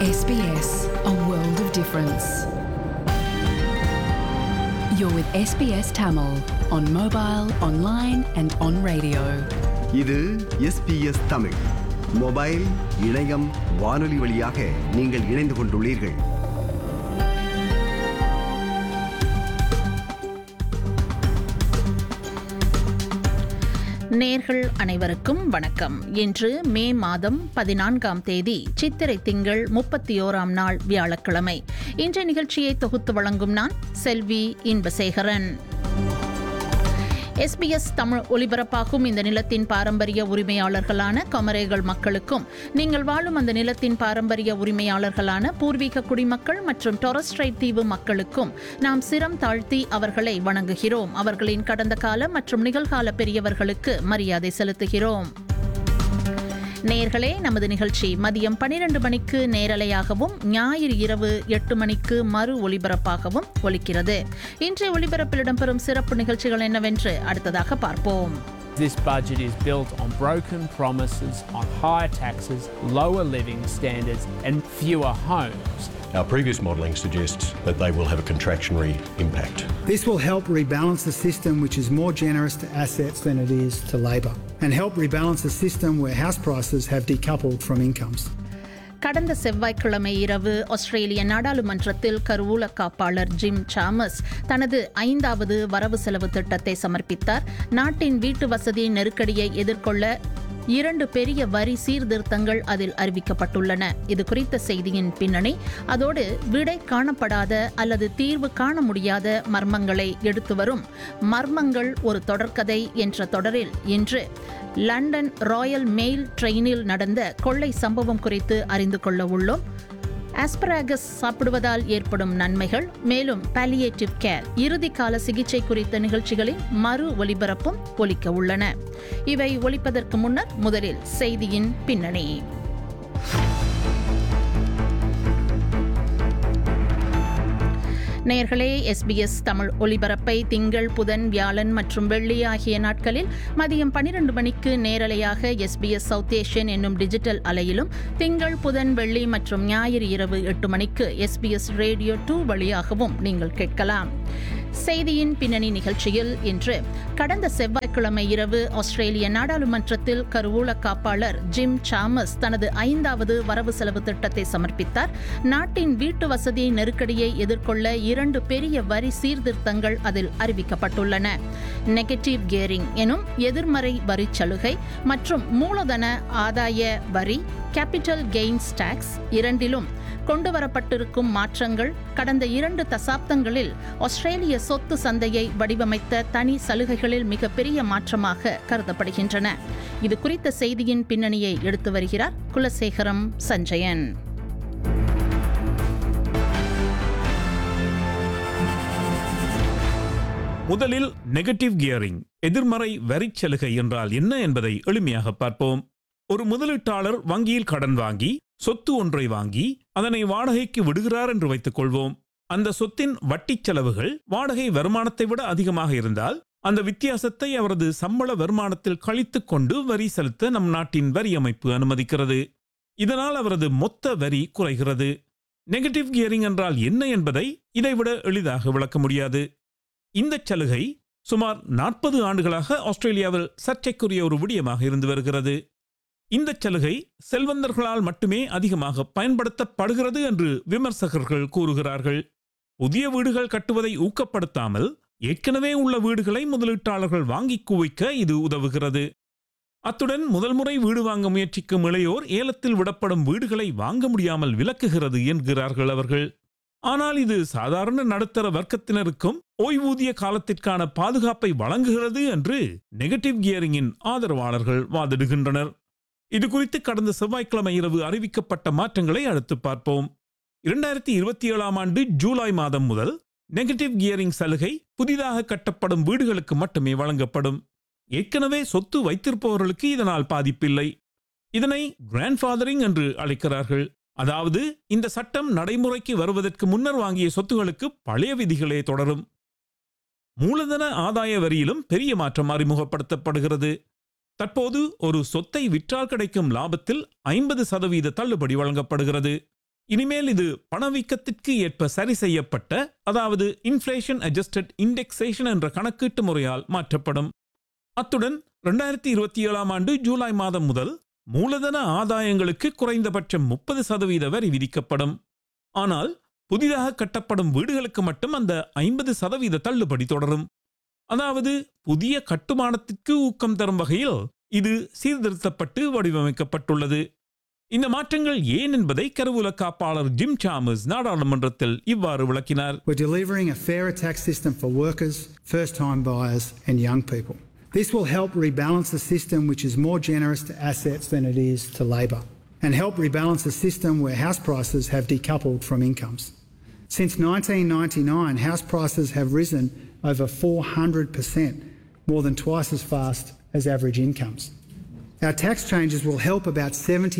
SBS, a world of difference. You're with SBS Tamil on mobile, online, and on radio. இது SBS Tamil mobile இணையம் வானொலி வழியாக நீங்கள் இணைந்து கொண்டுள்ளீர்கள் நேர்கள் அனைவருக்கும் வணக்கம் இன்று மே மாதம் பதினான்காம் தேதி சித்திரை திங்கள் முப்பத்தி ஓராம் நாள் வியாழக்கிழமை இன்றைய நிகழ்ச்சியை தொகுத்து வழங்கும் நான் செல்வி இன்பசேகரன் எஸ்பிஎஸ் தமிழ் ஒலிபரப்பாகும் இந்த நிலத்தின் பாரம்பரிய உரிமையாளர்களான கொமரேகள் மக்களுக்கும் நீங்கள் வாழும் அந்த நிலத்தின் பாரம்பரிய உரிமையாளர்களான பூர்வீக குடிமக்கள் மற்றும் டொரஸ்ட்ரைட் தீவு மக்களுக்கும் நாம் சிரம் தாழ்த்தி அவர்களை வணங்குகிறோம் அவர்களின் கடந்த கால மற்றும் நிகழ்கால பெரியவர்களுக்கு மரியாதை செலுத்துகிறோம் நேர்களே நமது நிகழ்ச்சி மதியம் பனிரெண்டு மணிக்கு நேரலையாகவும் ஞாயிறு இரவு எட்டு மணிக்கு மறு ஒலிபரப்பாகவும் ஒலிக்கிறது இன்றைய ஒலிபரப்பில் இடம்பெறும் சிறப்பு நிகழ்ச்சிகள் என்னவென்று அடுத்ததாக பார்ப்போம் This budget is built on broken promises on higher taxes, lower living standards, and fewer homes. Our previous modelling suggests that they will have a contractionary impact. This will help rebalance the system which is more generous to assets than it is to labour and help rebalance a system where house prices have decoupled from incomes. கடந்த செவ்வாய்க்கிழமை இரவு ஆஸ்திரேலிய நாடாளுமன்றத்தில் கருவூல காப்பாளர் gym Sam's தனது ஐந்தாவது வரவு செலவு திட்டத்தை சமர்ப்பித்தார் நாட்டின் வீட்டு வசதி நெருக்கடியை எதிர்கொள்ள இரண்டு பெரிய வரி சீர்திருத்தங்கள் அதில் அறிவிக்கப்பட்டுள்ளன இது குறித்த செய்தியின் பின்னணி அதோடு விடை காணப்படாத அல்லது தீர்வு காண முடியாத மர்மங்களை எடுத்து வரும் மர்மங்கள் ஒரு தொடர்கதை என்ற தொடரில் இன்று லண்டன் ராயல் மெயில் ட்ரெயினில் நடந்த கொள்ளை சம்பவம் குறித்து அறிந்து கொள்ள உள்ளோம் ஆஸ்பராகஸ் சாப்பிடுவதால் ஏற்படும் நன்மைகள் மேலும் பாலியேட்டிவ் கேர் இறுதிக்கால சிகிச்சை குறித்த நிகழ்ச்சிகளின் மறு ஒலிபரப்பும் ஒலிக்க உள்ளன இவை ஒலிப்பதற்கு முன்னர் முதலில் செய்தியின் பின்னணி நேயர்களே எஸ்பிஎஸ் தமிழ் ஒலிபரப்பை திங்கள் புதன் வியாழன் மற்றும் வெள்ளி ஆகிய நாட்களில் மதியம் பனிரெண்டு மணிக்கு நேரலையாக எஸ்பிஎஸ் சவுத் ஏஷியன் என்னும் டிஜிட்டல் அலையிலும் திங்கள் புதன் வெள்ளி மற்றும் ஞாயிறு இரவு எட்டு மணிக்கு எஸ்பிஎஸ் ரேடியோ டூ வழியாகவும் நீங்கள் கேட்கலாம் செய்தியின் பின்னணி நிகழ்ச்சியில் இன்று கடந்த செவ்வாய்க்கிழமை இரவு ஆஸ்திரேலிய நாடாளுமன்றத்தில் கருவூல காப்பாளர் ஜிம் சாமஸ் தனது ஐந்தாவது வரவு செலவு திட்டத்தை சமர்ப்பித்தார் நாட்டின் வீட்டு வசதி நெருக்கடியை எதிர்கொள்ள இரண்டு பெரிய வரி சீர்திருத்தங்கள் அதில் அறிவிக்கப்பட்டுள்ளன நெகட்டிவ் கியரிங் எனும் எதிர்மறை வரி சலுகை மற்றும் மூலதன ஆதாய வரி கேபிட்டல் கெயின்ஸ் டாக்ஸ் இரண்டிலும் கொண்டுவரப்பட்டிருக்கும் மாற்றங்கள் கடந்த இரண்டு தசாப்தங்களில் ஆஸ்திரேலிய சொத்து சந்தையை வடிவமைத்த தனி சலுகைகளில் மிகப்பெரிய மாற்றமாக கருதப்படுகின்றன இது குறித்த செய்தியின் பின்னணியை எடுத்து வருகிறார் குலசேகரம் சஞ்சயன் முதலில் நெகட்டிவ் கியரிங் எதிர்மறை வரிச் சலுகை என்றால் என்ன என்பதை எளிமையாக பார்ப்போம் ஒரு முதலீட்டாளர் வங்கியில் கடன் வாங்கி சொத்து ஒன்றை வாங்கி அதனை வாடகைக்கு விடுகிறார் என்று வைத்துக் கொள்வோம் அந்த சொத்தின் வட்டிச் செலவுகள் வாடகை வருமானத்தை விட அதிகமாக இருந்தால் அந்த வித்தியாசத்தை அவரது சம்பள வருமானத்தில் கழித்துக் கொண்டு வரி செலுத்த நம் நாட்டின் வரி அமைப்பு அனுமதிக்கிறது இதனால் அவரது மொத்த வரி குறைகிறது நெகட்டிவ் கியரிங் என்றால் என்ன என்பதை இதைவிட எளிதாக விளக்க முடியாது இந்த சலுகை சுமார் நாற்பது ஆண்டுகளாக ஆஸ்திரேலியாவில் சர்ச்சைக்குரிய ஒரு விடயமாக இருந்து வருகிறது இந்த சலுகை செல்வந்தர்களால் மட்டுமே அதிகமாக பயன்படுத்தப்படுகிறது என்று விமர்சகர்கள் கூறுகிறார்கள் புதிய வீடுகள் கட்டுவதை ஊக்கப்படுத்தாமல் ஏற்கனவே உள்ள வீடுகளை முதலீட்டாளர்கள் வாங்கி குவிக்க இது உதவுகிறது அத்துடன் முதல் முறை வீடு வாங்க முயற்சிக்கும் இளையோர் ஏலத்தில் விடப்படும் வீடுகளை வாங்க முடியாமல் விலக்குகிறது என்கிறார்கள் அவர்கள் ஆனால் இது சாதாரண நடுத்தர வர்க்கத்தினருக்கும் ஓய்வூதிய காலத்திற்கான பாதுகாப்பை வழங்குகிறது என்று நெகட்டிவ் கியரிங்கின் ஆதரவாளர்கள் வாதிடுகின்றனர் இது குறித்து கடந்த செவ்வாய்க்கிழமை இரவு அறிவிக்கப்பட்ட மாற்றங்களை அடுத்து பார்ப்போம் இரண்டாயிரத்தி இருபத்தி ஏழாம் ஆண்டு ஜூலை மாதம் முதல் நெகட்டிவ் கியரிங் சலுகை புதிதாக கட்டப்படும் வீடுகளுக்கு மட்டுமே வழங்கப்படும் ஏற்கனவே சொத்து வைத்திருப்பவர்களுக்கு இதனால் பாதிப்பில்லை இதனை கிராண்ட்ஃபாதரிங் என்று அழைக்கிறார்கள் அதாவது இந்த சட்டம் நடைமுறைக்கு வருவதற்கு முன்னர் வாங்கிய சொத்துகளுக்கு பழைய விதிகளே தொடரும் மூலதன ஆதாய வரியிலும் பெரிய மாற்றம் அறிமுகப்படுத்தப்படுகிறது தற்போது ஒரு சொத்தை விற்றால் கிடைக்கும் லாபத்தில் ஐம்பது சதவீத தள்ளுபடி வழங்கப்படுகிறது இனிமேல் இது பணவீக்கத்திற்கு ஏற்ப சரி செய்யப்பட்ட அதாவது இன்ஃப்ளேஷன் அட்ஜஸ்டட் இண்டெக்ஸேஷன் என்ற கணக்கீட்டு முறையால் மாற்றப்படும் அத்துடன் இரண்டாயிரத்தி இருபத்தி ஏழாம் ஆண்டு ஜூலை மாதம் முதல் மூலதன ஆதாயங்களுக்கு குறைந்தபட்சம் முப்பது சதவீத வரி விதிக்கப்படும் ஆனால் புதிதாக கட்டப்படும் வீடுகளுக்கு மட்டும் அந்த ஐம்பது சதவீத தள்ளுபடி தொடரும் அதாவது புதிய கட்டுமானத்திற்கு ஊக்கம் தரும் வகையில் இது சீர்திருத்தப்பட்டு வடிவமைக்கப்பட்டுள்ளது இந்த மாற்றங்கள் ஏன் என்பதை கருவூல காப்பாளர் ஜிம் சாமஸ் நாடாளுமன்றத்தில் இவ்வாறு விளக்கினார் We're delivering a fairer tax system for workers, first time buyers, and young people. This will help rebalance the system which is more generous to assets than it is to labour, and help rebalance a system where house prices have decoupled from incomes. Since 1999, house prices have risen over 400%, more than twice as fast as average incomes. Our tax changes will help about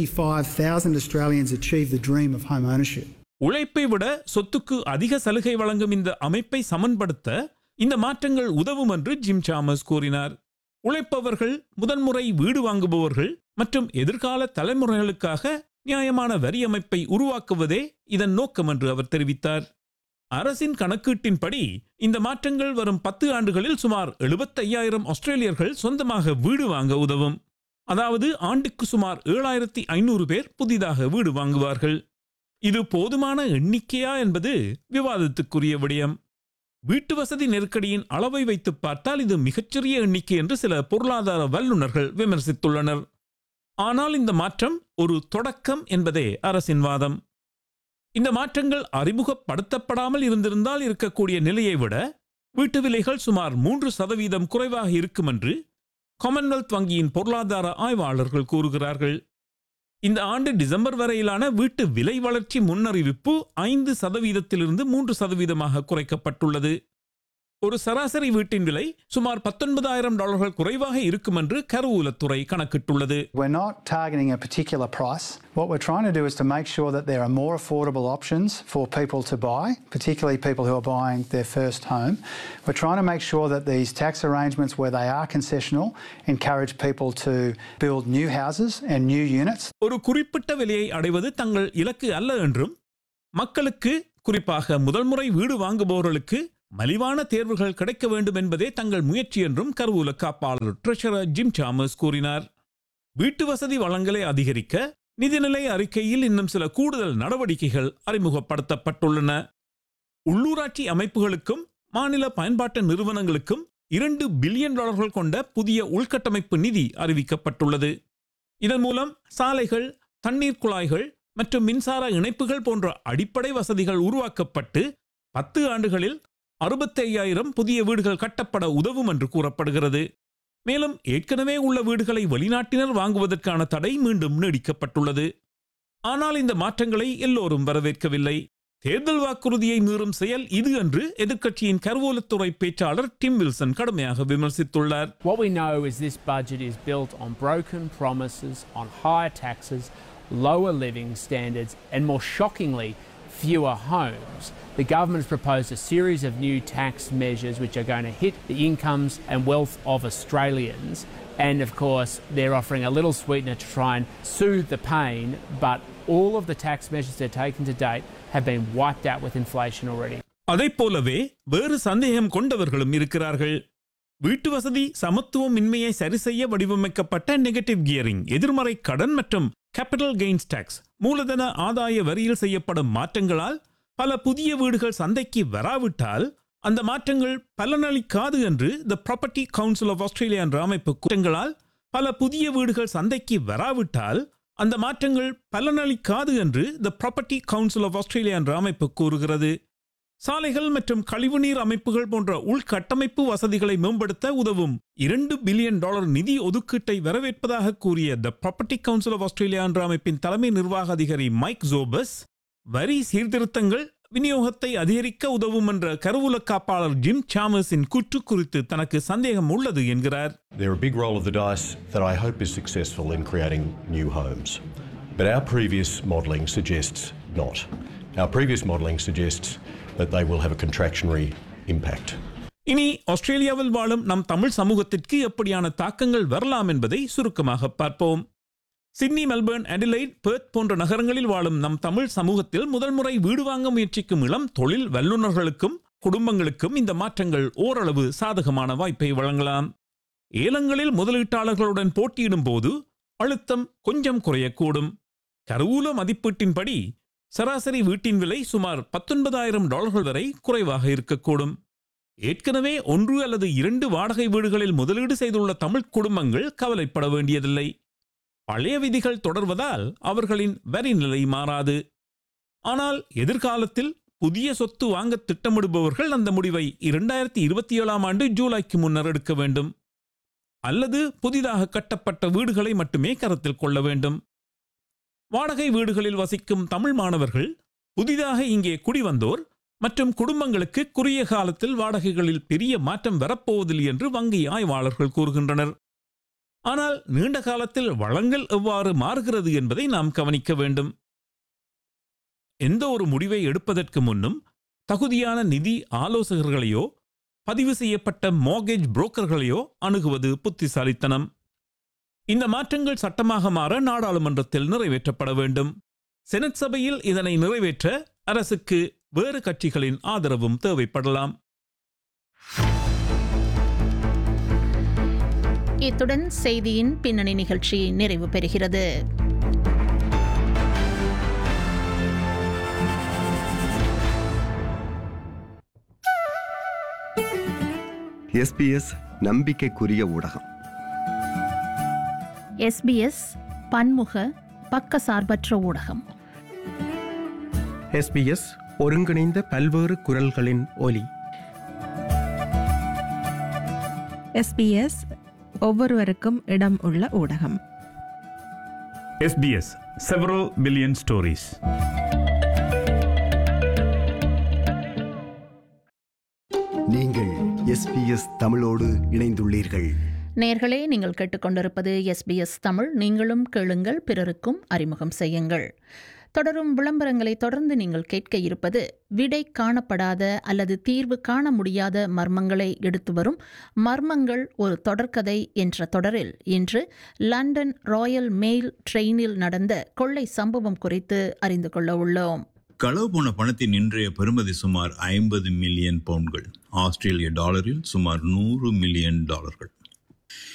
75,000 Australians achieve the dream of home ownership. உழைப்பை விட சொத்துக்கு அதிக சலுகை வழங்கும் இந்த அமைப்பை சமன்படுத்த இந்த மாற்றங்கள் உதவும் என்று ஜிம் சாமஸ் கூறினார் உழைப்பவர்கள் முதன்முறை வீடு வாங்குபவர்கள் மற்றும் எதிர்கால தலைமுறைகளுக்காக நியாயமான வரி அமைப்பை உருவாக்குவதே இதன் நோக்கம் என்று அவர் தெரிவித்தார் அரசின் கணக்கீட்டின்படி இந்த மாற்றங்கள் வரும் பத்து ஆண்டுகளில் சுமார் 75000 ஆஸ்திரேலியர்கள் சொந்தமாக வீடு வாங்க உதவும் அதாவது ஆண்டுக்கு சுமார் ஏழாயிரத்தி ஐநூறு பேர் புதிதாக வீடு வாங்குவார்கள் இது போதுமான எண்ணிக்கையா என்பது விவாதத்துக்குரிய விடயம் வீட்டு வசதி நெருக்கடியின் அளவை வைத்து பார்த்தால் இது மிகச்சிறிய எண்ணிக்கை என்று சில பொருளாதார வல்லுநர்கள் விமர்சித்துள்ளனர் ஆனால் இந்த மாற்றம் ஒரு தொடக்கம் என்பதே அரசின் வாதம் இந்த மாற்றங்கள் அறிமுகப்படுத்தப்படாமல் இருந்திருந்தால் இருக்கக்கூடிய நிலையை விட வீட்டு விலைகள் சுமார் மூன்று சதவீதம் குறைவாக இருக்கும் என்று காமன்வெல்த் வங்கியின் பொருளாதார ஆய்வாளர்கள் கூறுகிறார்கள் இந்த ஆண்டு டிசம்பர் வரையிலான வீட்டு விலை வளர்ச்சி முன்னறிவிப்பு ஐந்து சதவீதத்திலிருந்து மூன்று சதவீதமாக குறைக்கப்பட்டுள்ளது ஒரு சராசரி வீட்டின் விலை சுமார் பத்தொன்பதாயிரம் டாலர்கள் குறைவாக இருக்கும் என்று கருவூலத்துறை கணக்கிட்டுள்ளது We're not targeting a particular price. What we're trying to do is to make sure that there are more affordable options for people to buy, particularly people who are buying their first home. We're trying to make sure that these tax arrangements, where they are concessional, encourage people to build new houses and new units. ஒரு குறிப்பிட்ட விலையை அடைவது தங்கள் இலக்கு அல்ல என்றும் மக்களுக்கு குறிப்பாக முதல் முறை வீடு வாங்குபவர்களுக்கு மலிவான தேர்வுகள் கிடைக்க வேண்டும் என்பதே தங்கள் முயற்சி என்றும் கருவூல காப்பாளர் ட்ரெஷரர் ஜிம் சாமஸ் கூறினார் வீட்டு வசதி வளங்களை அதிகரிக்க நிதிநிலை அறிக்கையில் இன்னும் சில கூடுதல் நடவடிக்கைகள் அறிமுகப்படுத்தப்பட்டுள்ளன உள்ளூராட்சி அமைப்புகளுக்கும் மாநில பயன்பாட்டு நிறுவனங்களுக்கும் இரண்டு பில்லியன் டாலர்கள் கொண்ட புதிய உள்கட்டமைப்பு நிதி அறிவிக்கப்பட்டுள்ளது இதன் மூலம் சாலைகள் தண்ணீர் குழாய்கள் மற்றும் மின்சார இணைப்புகள் போன்ற அடிப்படை வசதிகள் உருவாக்கப்பட்டு பத்து ஆண்டுகளில் அறுபத்தி ஐயாயிரம் புதிய வீடுகள் கட்டப்பட உதவும் என்று கூறப்படுகிறது மேலும் ஏற்கனவே உள்ள வீடுகளை வெளிநாட்டினர் வாங்குவதற்கான தடை மீண்டும் நீடிக்கப்பட்டுள்ளது ஆனால் இந்த மாற்றங்களை எல்லோரும் வரவேற்கவில்லை தேர்தல் வாக்குறுதியை மீறும் செயல் இது என்று எதிர்க்கட்சியின் கருவூலத்துறை பேச்சாளர் டிம் வில்சன் கடுமையாக விமர்சித்துள்ளார் What we know is this budget is built on broken promises, on higher taxes, lower living standards, and more shockingly, fewer homes. The government has proposed a series of new tax measures which are going to hit the incomes and wealth of Australians. And of course, they're offering a little sweetener to try and soothe the pain, but all of the tax measures they've taken to date have been wiped out with inflation already. அதைப் போலவே வேறு சந்தேகம் கொண்டவர்களும் இருக்கிறார்கள் வீட்டு வசதி சமத்துவம் இன்மையை சரி செய்ய வடிவமைக்கப்பட்ட நெகட்டிவ் கியரிங் எதிர்மறை கடன் மற்றும் கேபிட்டல் கெயின்ஸ் டாக்ஸ் மூலதன ஆதாய வரியில் செய்யப்படும் மாற்றங்களால் பல புதிய வீடுகள் சந்தைக்கு வராவிட்டால் அந்த மாற்றங்கள் பலனளிக்காது என்று the property council of Australia என்ற அமைப்பு குற்றங்களால் பல புதிய வீடுகள் சந்தைக்கு வராவிட்டால் அந்த மாற்றங்கள் பலனளிக்காது என்று the property council of Australia என்ற அமைப்பு கூறுகிறது சாலைகள் மற்றும் கழிவுநீர் அமைப்புகள் போன்ற உள்கட்டமைப்பு வசதிகளை மேம்படுத்த உதவும் இரண்டு பில்லியன் டாலர் நிதி ஒதுக்கீட்டை வரவேற்பதாக கூறிய the property council of Australia என்ற அமைப்பின் தலைமை நிர்வாக அதிகாரி மைக் ஜோபஸ் வரி சீர்திருத்தங்கள் விநியோகத்தை அதிகரிக்க உதவும் என்ற கருவூல காப்பாளர் ஜிம் சாமஸின் கூற்று குறித்து தனக்கு சந்தேகம் உள்ளது என்கிறார் They're a big roll of the dice that I hope is successful in creating new homes. But our previous modelling suggests not. Our previous modelling suggests that they will have a contractionary impact. இனி ஆஸ்திரேலியாவில் வாழும் நம் தமிழ் சமூகத்திற்கு எப்படியான தாக்கங்கள் வரலாம் என்பதை சுருக்கமாக பார்ப்போம் சிட்னி மெல்பர்ன் அடிலைட் பெர்த் போன்ற நகரங்களில் வாழும் நம் தமிழ் சமூகத்தில் முதல் முறை வீடு வாங்க முயற்சிக்கும் இளம் தொழில் வல்லுநர்களுக்கும் குடும்பங்களுக்கும் இந்த மாற்றங்கள் ஓரளவு சாதகமான வாய்ப்பை வழங்கலாம் ஏலங்களில் முதலீட்டாளர்களுடன் போட்டியிடும் போது அழுத்தம் கொஞ்சம் குறையக்கூடும் கருவூல மதிப்பீட்டின்படி சராசரி வீட்டின் விலை சுமார் பத்தொன்பதாயிரம் டாலர்கள் வரை குறைவாக இருக்கக்கூடும் ஏற்கனவே ஒன்று அல்லது இரண்டு வாடகை வீடுகளில் முதலீடு செய்துள்ள தமிழ் குடும்பங்கள் கவலைப்பட வேண்டியதில்லை பழைய விதிகள் தொடர்வதால் அவர்களின் வரி நிலை மாறாது ஆனால் எதிர்காலத்தில் புதிய சொத்து வாங்க திட்டமிடுபவர்கள் அந்த முடிவை இரண்டாயிரத்தி இருபத்தி ஏழாம் ஆண்டு ஜூலைக்கு முன்னர் எடுக்க வேண்டும் அல்லது புதிதாக கட்டப்பட்ட வீடுகளை மட்டுமே கருத்தில் கொள்ள வேண்டும் வாடகை வீடுகளில் வசிக்கும் தமிழ் மாணவர்கள் புதிதாக இங்கே குடிவந்தோர் மற்றும் குடும்பங்களுக்கு குறுகிய காலத்தில் வாடகைகளில் பெரிய மாற்றம் வரப்போவதில்லை என்று வங்கி ஆய்வாளர்கள் கூறுகின்றனர் ஆனால் நீண்ட காலத்தில் வளங்கள் எவ்வாறு மாறுகிறது என்பதை நாம் கவனிக்க வேண்டும் எந்த ஒரு முடிவை எடுப்பதற்கு முன்னும் தகுதியான நிதி ஆலோசகர்களையோ பதிவு செய்யப்பட்ட மோகேஜ் புரோக்கர்களையோ அணுகுவது புத்திசாலித்தனம் இந்த மாற்றங்கள் சட்டமாக மாற நாடாளுமன்றத்தில் நிறைவேற்றப்பட வேண்டும் செனட் சபையில் இதனை நிறைவேற்ற அரசுக்கு வேறு கட்சிகளின் ஆதரவும் தேவைப்படலாம் இத்துடன் செய்தியின் பின்னணி நிகழ்ச்சி நிறைவு பெறுகிறது எஸ்பிஎஸ் நம்பிக்கைக்குரிய ஊடகம் எஸ்பிஎஸ் பன்முக பக்கசார்பற்ற ஊடகம் எஸ்பிஎஸ் ஒருங்கிணைந்த பல்வேறு குரல்களின் ஒலி எஸ்பிஎஸ் ஒவ்வொருவருக்கும் இடம் உள்ள ஊடகம் எஸ்பிஎஸ் செவரல் பில்லியன் ஸ்டோரிஸ் நீங்கள் எஸ்பிஎஸ் தமிழோடு இணைந்துள்ளீர்கள் நேர்களே நீங்கள் கேட்டுக்கொண்டிருப்பது எஸ்பிஎஸ் தமிழ் நீங்களும் கேளுங்கள் பிறருக்கும் அறிமுகம் செய்யுங்கள் தொடரும் விளம்பரங்களை தொடர்ந்து நீங்கள் கேட்க இருப்பது விடை காணப்படாத அல்லது தீர்வு காண முடியாத மர்மங்களை எடுத்து வரும் மர்மங்கள் ஒரு தொடர்கதை என்ற தொடரில் இன்று லண்டன் ராயல் மெயில் ட்ரெயினில் நடந்த கொள்ளை சம்பவம் குறித்து அறிந்து கொள்ள உள்ளோம் களவு போன பணத்தின் இன்றைய பெறுமதி சுமார் ஐம்பது மில்லியன் பவுண்ட்கள் ஆஸ்திரேலிய டாலரில் சுமார் நூறு மில்லியன் டாலர்கள்